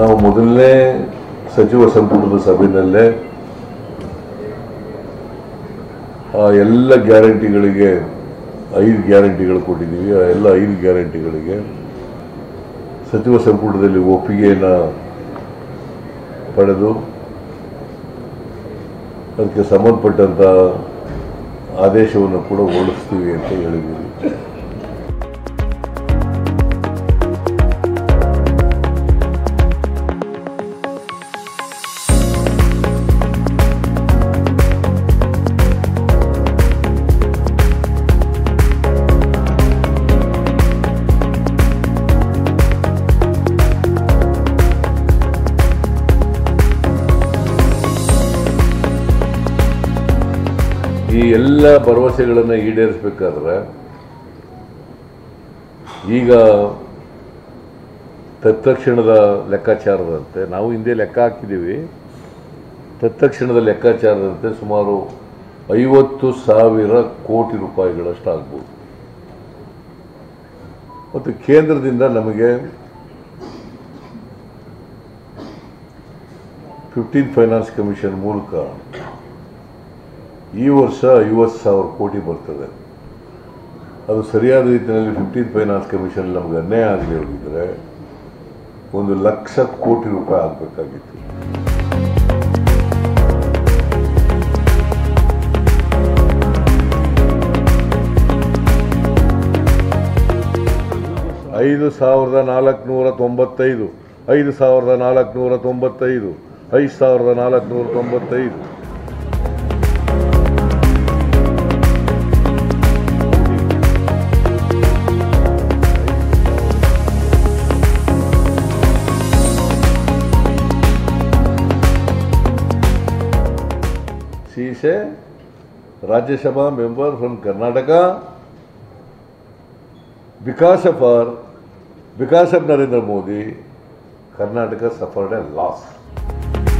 ನಾವು ಮೊದಲನೇ ಸಚಿವ ಸಂಪುಟದ ಸಭೆಯಲ್ಲೇ ಆ ಎಲ್ಲ ಗ್ಯಾರಂಟಿಗಳಿಗೆ ಐದು ಗ್ಯಾರಂಟಿಗಳು ಕೊಟ್ಟಿದ್ದೀವಿ ಆ ಎಲ್ಲ ಐದು ಗ್ಯಾರಂಟಿಗಳಿಗೆ ಸಚಿವ ಸಂಪುಟದಲ್ಲಿ ಒಪ್ಪಿಗೆಯನ್ನು ಪಡೆದು ಅದಕ್ಕೆ ಸಂಬಂಧಪಟ್ಟಂಥ ಆದೇಶವನ್ನು ಕೂಡ ಹೊರಡಿಸ್ತೀವಿ ಅಂತ ಹೇಳಿದ್ದೀವಿ ಈ ಎಲ್ಲ ಭರವಸೆಗಳನ್ನು ಈಡೇರಿಸಬೇಕಾದ್ರೆ ಈಗ ತತ್ಕ್ಷಣದ ಲೆಕ್ಕಾಚಾರದಂತೆ ನಾವು ಹಿಂದೆ ಲೆಕ್ಕ ಹಾಕಿದ್ದೀವಿ ತತ್ಕ್ಷಣದ ಲೆಕ್ಕಾಚಾರದಂತೆ ಸುಮಾರು ಐವತ್ತು ಸಾವಿರ ಕೋಟಿ ರೂಪಾಯಿಗಳಷ್ಟು ಆಗ್ಬೋದು ಮತ್ತು ಕೇಂದ್ರದಿಂದ ನಮಗೆ ಫಿಫ್ಟೀನ್ ಫೈನಾನ್ಸ್ ಕಮಿಷನ್ ಮೂಲಕ ಈ ವರ್ಷ ಐವತ್ತು ಸಾವಿರ ಕೋಟಿ ಬರ್ತದೆ ಅದು ಸರಿಯಾದ ರೀತಿಯಲ್ಲಿ ಫಿಫ್ಟೀನ್ ಫೈನಾನ್ಸ್ ಕಮಿಷನ್ ನಮಗೆ ಅನ್ಯಾಯ ಆಗದೆ ಹೋಗಿದ್ರೆ ಒಂದು ಲಕ್ಷ ಕೋಟಿ ರೂಪಾಯಿ ಆಗಬೇಕಾಗಿತ್ತು ಐದು ಸಾವಿರದ ನಾಲ್ಕುನೂರ ತೊಂಬತ್ತೈದು ಐದು ಸಾವಿರದ ನಾಲ್ಕುನೂರ ತೊಂಬತ್ತೈದು ಐದು ಸಾವಿರದ ನಾಲ್ಕುನೂರ ತೊಂಬತ್ತೈದು She is a Rajya Sabha member from Karnataka. Because of her, because of Narendra Modi, Karnataka suffered a loss.